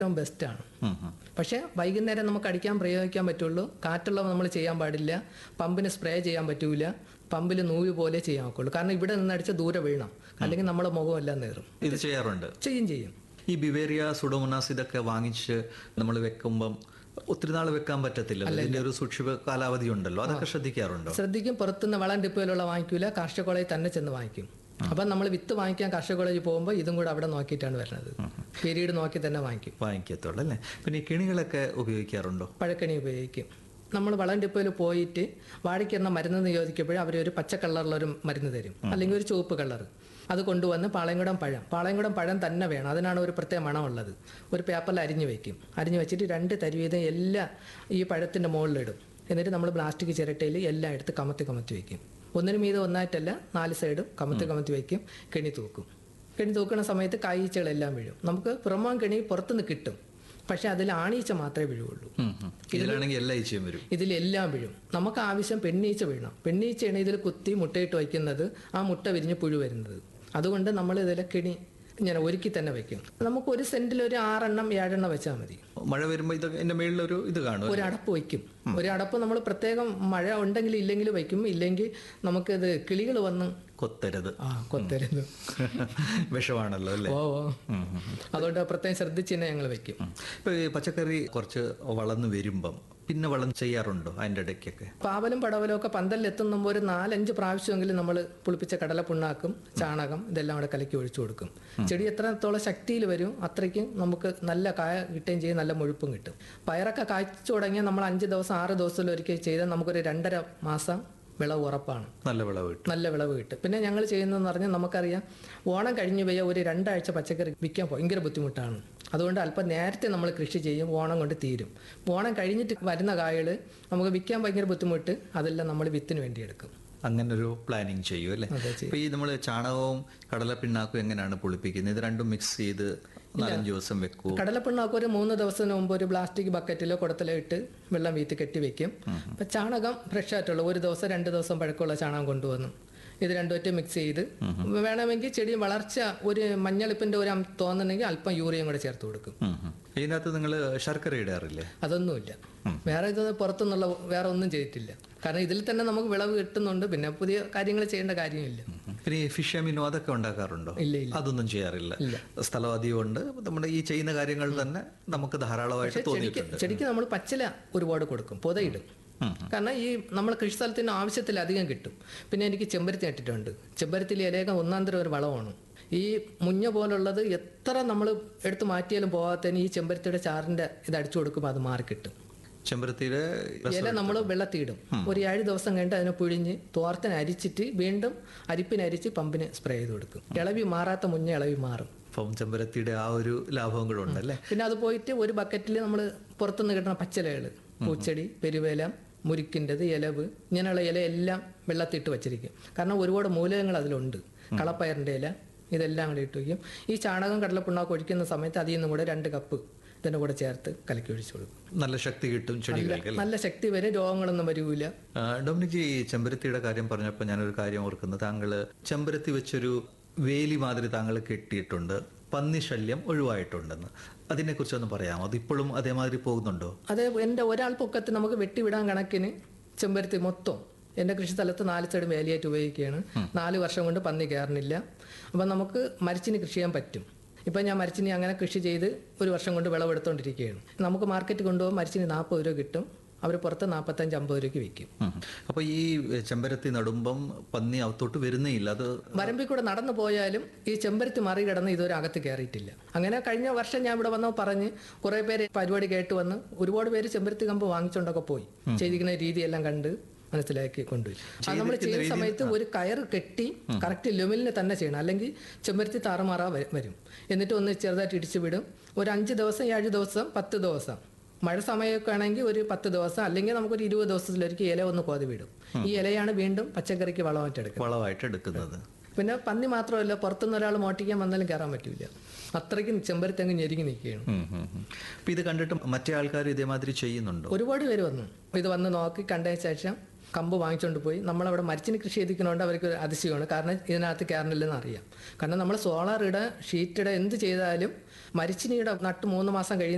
ഏറ്റവും ബെസ്റ്റാണ് ഉം, ഉം. പക്ഷേ വൈകുന്നേരം നമുക്ക് അടിക്കാൻ പ്രയോഗിക്കാൻ പറ്റുള്ളൂ കാറ്റുള്ളവ നമ്മൾ ചെയ്യാൻ പാടില്ല പമ്പിന് സ്പ്രേ ചെയ്യാൻ പറ്റൂല പമ്പിൽ നൂല് പോലെ ചെയ്യാൻ ഒക്കുള്ളൂ കാരണം ഇവിടെ നിന്ന് അടിച്ച ദൂരെ വീഴണം അല്ലെങ്കിൽ നമ്മുടെ മുഖമെല്ലാം നേറും ഇത് ചെയ്യാറുണ്ട് ചെയ്യും ചെയ്യും ഈ ബിവേറിയ സുഡോമോണാസ് ഇതൊക്കെ വാങ്ങിച്ച് നമ്മൾ വെക്കുമ്പം ഒത്തിരി നാൾ വെക്കാൻ പറ്റത്തില്ല ഇതിന്റെ ഒരു സൂക്ഷിപ്പ കാലാവധി ഉണ്ടല്ലോ അതൊക്കെ ശ്രദ്ധിക്കാറുണ്ടോ ശ്രദ്ധിക്കും പുറത്തുനിന്ന് വളം ഡിപ്പോയിലുള്ള വാങ്ങിക്കൂല കാർഷിക കോളേജിൽ തന്നെ ചെന്ന് വാങ്ങിക്കും അപ്പം നമ്മൾ വിത്ത് വാങ്ങിക്കാൻ കാർഷിക കോളേജിൽ പോകുമ്പോൾ ഇതും കൂടെ അവിടെ നോക്കിയിട്ടാണ് വരുന്നത് പീരീഡ് നോക്കി തന്നെ വാങ്ങിക്കും വാങ്ങിക്കത്തുള്ളൂ അല്ലേ പിന്നെ ഈ കിണികളൊക്കെ ഉപയോഗിക്കാറുണ്ടോ പഴക്കണി ഉപയോഗിക്കും നമ്മൾ വളം ഡിപ്പോയിൽ പോയിട്ട് വാഴയ്ക്കെണ്ണ മരുന്ന് ചോദിക്കുമ്പോഴേ അവർ ഒരു പച്ച കളറിലൊരു മരുന്ന് തരും അല്ലെങ്കിൽ ഒരു ചുവപ്പ് കളർ അത് കൊണ്ടുവന്ന് പാളയംകുടം പഴം പാളയംകുടം പഴം തന്നെ വേണം അതിനാണ് ഒരു പ്രത്യേക മണമുള്ളത് ഒരു പേപ്പറിൽ അരിഞ്ഞു വെക്കും അരിഞ്ഞു വെച്ചിട്ട് രണ്ട് തരി വീതം എല്ലാം ഈ പഴത്തിൻ്റെ മുകളിലിടും എന്നിട്ട് നമ്മൾ പ്ലാസ്റ്റിക് ചിരട്ടയിൽ എല്ലാം എടുത്ത് കമത്തി കമത്തി വെക്കും ഒന്നിനു മീതെ ഒന്നായിട്ടല്ല നാല് സൈഡും കമത്തി കമത്തി വെക്കും കെണി തൂക്കും കെണി തൂക്കുന്ന സമയത്ത് കായ്ച്ചകളെല്ലാം വീഴും നമുക്ക് പുറമാൻ കെണി പുറത്തുനിന്ന് കിട്ടും പക്ഷെ അതിൽ ആണീച്ച മാത്രമേ വീഴുള്ളൂ ഉം, ഉം. ഇതിലാണെങ്കിൽ എല്ലാ ഈച്ചയും വരും ഇതിലെല്ലാം വീഴും നമുക്ക് ആവശ്യം പെണ്ണീച്ച വീഴണം പെണ്ണീച്ചയാണ് ഇതിൽ കുത്തി മുട്ടയിട്ട് വയ്ക്കുന്നത് ആ മുട്ട വിരിഞ്ഞ് പുഴു വരുന്നത് അതുകൊണ്ട് നമ്മൾ ഇതിലെ കിണി ഇങ്ങനെ ഒരുക്കി തന്നെ വെക്കും നമുക്ക് ഒരു സെന്റിൽ ഒരു ആറെണ്ണം ഏഴെണ്ണം വെച്ചാൽ മതി മഴ വരുമ്പോൾ ഇത് എന്റെ മേളിൽ ഒരു ഇത് കാണും ഒരു അടപ്പ് വയ്ക്കും ഒരു അടപ്പ് നമ്മൾ പ്രത്യേകം മഴ ഉണ്ടെങ്കിൽ ഇല്ലെങ്കിൽ വയ്ക്കും ഇല്ലെങ്കിൽ നമുക്കിത് കിളികൾ വന്ന് കൊത്തരുത് ആ കൊത്തരുത് വിഷമാണല്ലോ അല്ലേ ഓ ഓ അതുകൊണ്ട് പ്രത്യേകം ശ്രദ്ധിച്ച് തന്നെ ഞങ്ങൾ വെക്കും ഉം. ഇപ്പൊ ഈ പച്ചക്കറി കുറച്ച് വളർന്നു വരുമ്പം പിന്നെ വളം ചെയ്യാറുണ്ടോ അതിന്റെ ഇടയ്ക്കൊക്കെ പാവലും പടവലും ഒക്കെ പന്തലിലെത്തുമ്പോൾ ഒരു നാലഞ്ച് പ്രാവശ്യമെങ്കിലും നമ്മൾ പുളിപ്പിച്ച കടല പുണ്ണാക്കും ചാണകം ഇതെല്ലാം കൂടെ കലക്കി ഒഴിച്ചു കൊടുക്കും ചെടി എത്രത്തോളം ശക്തിയിൽ വരും അത്രയ്ക്കും നമുക്ക് നല്ല കായ കിട്ടുകയും ചെയ്യും നല്ല മുഴുപ്പും കിട്ടും പയറൊക്കെ കായ്ച്ചു തുടങ്ങിയാൽ നമ്മൾ അഞ്ച് ദിവസം ആറ് ദിവസത്തിൽ ഒരിക്കൽ ചെയ്താൽ നമുക്കൊരു രണ്ടര മാസം വിളവ് ഉറപ്പാണ് നല്ല വിളവ് കിട്ടും നല്ല വിളവ് കിട്ടും പിന്നെ ഞങ്ങൾ ചെയ്യുന്നതെന്ന് പറഞ്ഞാൽ നമുക്കറിയാം ഓണം കഴിഞ്ഞ് പോയ ഒരു രണ്ടാഴ്ച പച്ചക്കറി വിൽക്കാൻ ഭയങ്കര ബുദ്ധിമുട്ടാണ് അതുകൊണ്ട് അല്പം നേരത്തെ നമ്മൾ കൃഷി ചെയ്യും ഓണം കൊണ്ട് തീരും ഓണം കഴിഞ്ഞിട്ട് വരുന്ന കായകൾ നമുക്ക് വിൽക്കാൻ ഭയങ്കര ബുദ്ധിമുട്ട് അതെല്ലാം നമ്മൾ വിത്തിന് വേണ്ടി എടുക്കും അങ്ങനെ ഒരു പ്ലാനിങ് ചെയ്യും അല്ലേ അതെ, ചെയ്യും. ഇപ്പൊ ഈ നമ്മൾ ചാണകവും കടലപ്പിണ്ണാക്കും എങ്ങനെയാണ് പുളിപ്പിക്കുന്നത് ഇത് രണ്ടും മിക്സ് ചെയ്ത് നാലഞ്ച് ദിവസം വെക്കൂ കടലപ്പിണ്ണാക്ക് ഒരു മൂന്ന് ദിവസത്തിന് മുമ്പ് ഒരു പ്ലാസ്റ്റിക് ബക്കറ്റിലോ കുടത്തിലോ ഇട്ട് വെള്ളം വീത്തി കെട്ടി വെക്കും അപ്പം ചാണകം ഫ്രഷ് ആയിട്ടുള്ള ഒരു ദിവസം രണ്ട് ദിവസം പഴക്കമുള്ള ചാണകം കൊണ്ടുവന്നു ഇത് രണ്ടുമായിട്ട് മിക്സ് ചെയ്ത് വേണമെങ്കിൽ ചെടി വളർച്ച ഒരു മഞ്ഞളിപ്പിൻ്റെ ഒരു അം- തോന്നുന്നെങ്കിൽ അല്പം യൂറിയയും കൂടെ ചേർത്ത് കൊടുക്കും ഉം, ഉം. ഇതിനകത്ത് നിങ്ങൾ ശർക്കര ഇടാറില്ലേ അതൊന്നുമില്ല വേറെ ഇത് പുറത്തുനിന്നുള്ള വേറെ ഒന്നും ചെയ്തിട്ടില്ല കാരണം ഇതിൽ തന്നെ നമുക്ക് വിളവ് കിട്ടുന്നുണ്ട് പിന്നെ പുതിയ കാര്യങ്ങൾ ചെയ്യേണ്ട കാര്യമില്ല ഉം. പിന്നെ ഈ ഫിഷ് അമിനോ അതൊക്കെ ഉണ്ടാക്കാറുണ്ടോ ഇല്ല ഇല്ല അതൊന്നും ചെയ്യാറില്ല സ്ഥലം അധികം ഉണ്ട് നമ്മുടെ ഈ ചെയ്യുന്ന കാര്യങ്ങൾ തന്നെ നമുക്ക് ധാരാളമായിട്ട് ചെടിക്ക് തോന്നിയിട്ടുണ്ട് ചെടിക്ക് നമ്മൾ പച്ചില ഒരുപാട് കൊടുക്കും പുതയിടും കാരണം ഈ നമ്മൾ കൃഷി സ്ഥലത്തിന് ആവശ്യത്തിലധികം കിട്ടും പിന്നെ എനിക്ക് ചെമ്പരത്തി നട്ടിട്ടുണ്ട് ചെമ്പരത്തിയിൽ ഇലയൊക്കെ ഒന്നാം തരം ഒരു വളമാണ് ഈ മുഞ്ഞ പോലുള്ളത് എത്ര നമ്മൾ എടുത്ത് മാറ്റിയാലും പോകാത്തതിന് ഈ ചെമ്പരത്തിയുടെ ചാറിന്റെ ഇത് അടിച്ചു കൊടുക്കുമ്പോൾ അത് മാറി കിട്ടും ചെമ്പരത്തിയുടെ ഇല നമ്മൾ വെള്ളത്തിയിടും ഒരു ഏഴ് ദിവസം കഴിഞ്ഞിട്ട് അതിനെ പിഴിഞ്ഞ് തോർത്തിന് അരിച്ചിട്ട് വീണ്ടും അരിപ്പിന് അരിച്ച് പമ്പിന് സ്പ്രേ ചെയ്ത് കൊടുക്കും ഇളവി മാറാത്ത മുന്നേ ഇളവി മാറും അപ്പം ചെമ്പരത്തിയുടെ ആ ഒരു ലാഭവും കൂടെ ഉണ്ടല്ലേ പിന്നെ അത് പോയിട്ട് ഒരു ബക്കറ്റിൽ നമ്മൾ പുറത്തുനിന്ന് കിട്ടുന്ന പച്ചിലകൾ പൂച്ചെടി പെരുവേലം മുരിക്കിൻ്റെത് ഇലവ് ഇങ്ങനെയുള്ള ഇല എല്ലാം വെള്ളത്തിട്ട് വച്ചിരിക്കും കാരണം ഒരുപാട് മൂലകങ്ങൾ അതിലുണ്ട് കളപ്പയറിൻ്റെ ഇല ഇതെല്ലാം കൂടി ഇട്ട് വയ്ക്കും ഈ ചാണകം കടലപ്പിണ്ണാക്ക് ഒഴിക്കുന്ന സമയത്ത് അതിൽ നിന്നും കൂടെ രണ്ട് കപ്പ് ഇതിൻ്റെ കൂടെ ചേർത്ത് കലക്കി ഒഴിച്ചു കൊടുക്കും നല്ല ശക്തി കിട്ടും ചെടികൾക്ക് നല്ല ശക്തി വരും രോഗങ്ങളൊന്നും വരില്ല ആ, ഡൊമിനിക് ഈ ചെമ്പരത്തിയുടെ കാര്യം പറഞ്ഞപ്പോൾ ഞാനൊരു കാര്യം ഓർക്കുന്നത് താങ്കൾ ചെമ്പരത്തി വെച്ചൊരു വേലി മാതിരി താങ്കൾ കെട്ടിയിട്ടുണ്ട് പന്നി ശല്യം ഒഴിവായിട്ടുണ്ടെന്ന് അതിനെക്കുറിച്ച് ഒന്ന് പറയാമോ അതിപ്പോഴും അതേമാതിരി പോകുന്നുണ്ടോ അത് എൻ്റെ ഒരാൾ പൊക്കത്ത് നമുക്ക് വെട്ടിവിടാൻ കണക്കിന് ചെമ്പരത്തി മൊത്തം എൻ്റെ കൃഷിസ്ഥലത്ത് നാല് സൈഡ് വേലിയായിട്ട് ഉപയോഗിക്കുകയാണ് നാല് വർഷം കൊണ്ട് പന്നി കയറുന്നില്ല അപ്പം നമുക്ക് മരിച്ചിന് കൃഷി ചെയ്യാൻ പറ്റും ഇപ്പം ഞാൻ മരിച്ചിനി അങ്ങനെ കൃഷി ചെയ്ത് ഒരു വർഷം കൊണ്ട് വിളവെടുത്തുകൊണ്ടിരിക്കുകയാണ് നമുക്ക് മാർക്കറ്റ് കൊണ്ടുപോകാൻ മരിച്ചിന് നാൽപ്പത് രൂപ കിട്ടും അവർ പുറത്ത് നാൽപ്പത്തഞ്ച് അമ്പത് രൂപയ്ക്ക് വിൽക്കും ഉം. അപ്പൊ ഈ ചെമ്പരത്തി നടുമ്പം പന്നി അകത്തോട്ട് വരുന്നേ ഇല്ല അത് വരമ്പിൽ കൂടെ നടന്നു പോയാലും ഈ ചെമ്പരത്തി മറികടന്ന് ഇതുവരെ അകത്ത് കയറിയിട്ടില്ല അങ്ങനെ കഴിഞ്ഞ വർഷം ഞാൻ ഇവിടെ വന്നപ്പോൾ പറഞ്ഞ് കുറേ പേര് പരിപാടി കേട്ട് വന്ന് ഒരുപാട് പേര് ചെമ്പരത്തി കമ്പ് വാങ്ങിച്ചുകൊണ്ടൊക്കെ പോയി ചെയ്തിരിക്കുന്ന രീതിയെല്ലാം കണ്ട് മനസ്സിലാക്കി കൊണ്ടുപോയി അത് നമ്മൾ ചെയ്യുന്ന സമയത്ത് ഒരു കയർ കെട്ടി കറക്റ്റ് ലെവലിന് തന്നെ ചെയ്യണം അല്ലെങ്കിൽ ചെമ്പരത്തി താറുമാറാ വ- വരും എന്നിട്ട് ഒന്ന് ചെറുതായിട്ട് ഇടിച്ചു വിടും ഒരു അഞ്ച് ദിവസം ഏഴ് ദിവസം പത്ത് ദിവസം മഴ സമയമൊക്കെ ആണെങ്കിൽ ഒരു പത്ത് ദിവസം അല്ലെങ്കിൽ നമുക്കൊരു ഇരുപത് ദിവസത്തിലൊരിക്കൽ ഇല ഒന്ന് കോതി വിടും ഈ ഇലയാണ് വീണ്ടും പച്ചക്കറിക്ക് വളമായിട്ട് എടുക്കുന്നത് വളമായിട്ട് എടുക്കുന്നത് പിന്നെ പന്നി മാത്രമല്ല പുറത്തുനിന്ന് ഒരാൾ മോട്ടിക്കാൻ വന്നാലും കയറാൻ പറ്റില്ല അത്രയ്ക്കും ചെമ്പരത്തി അങ്ങ് ഞെരുങ്ങി നിൽക്കുകയാണ് ഉം, ഉം, ഉം. അപ്പൊ ഇത് കണ്ടിട്ട് മറ്റേ ആൾക്കാർ ഇതേമാതിരി ചെയ്യുന്നുണ്ടോ ഒരുപാട് പേര് വന്നു ഇത് വന്ന് നോക്കി കണ്ടതിന് ശേഷം കമ്പ് വാങ്ങിച്ചുകൊണ്ട് പോയി നമ്മളവിടെ മരിച്ചിന് കൃഷി ചെയ്തിരിക്കുന്നതുകൊണ്ട് അവർക്ക് ഒരു അതിശയമാണ് കാരണം ഇതിനകത്ത് കയറണില്ലെന്ന് അറിയാം കാരണം നമ്മൾ സോളാർ ഇട ഷീറ്റ് ഇട എന്ത് ചെയ്താലും മരിച്ചിനിയുടെ നട്ട് മൂന്ന് മാസം കഴിയുന്ന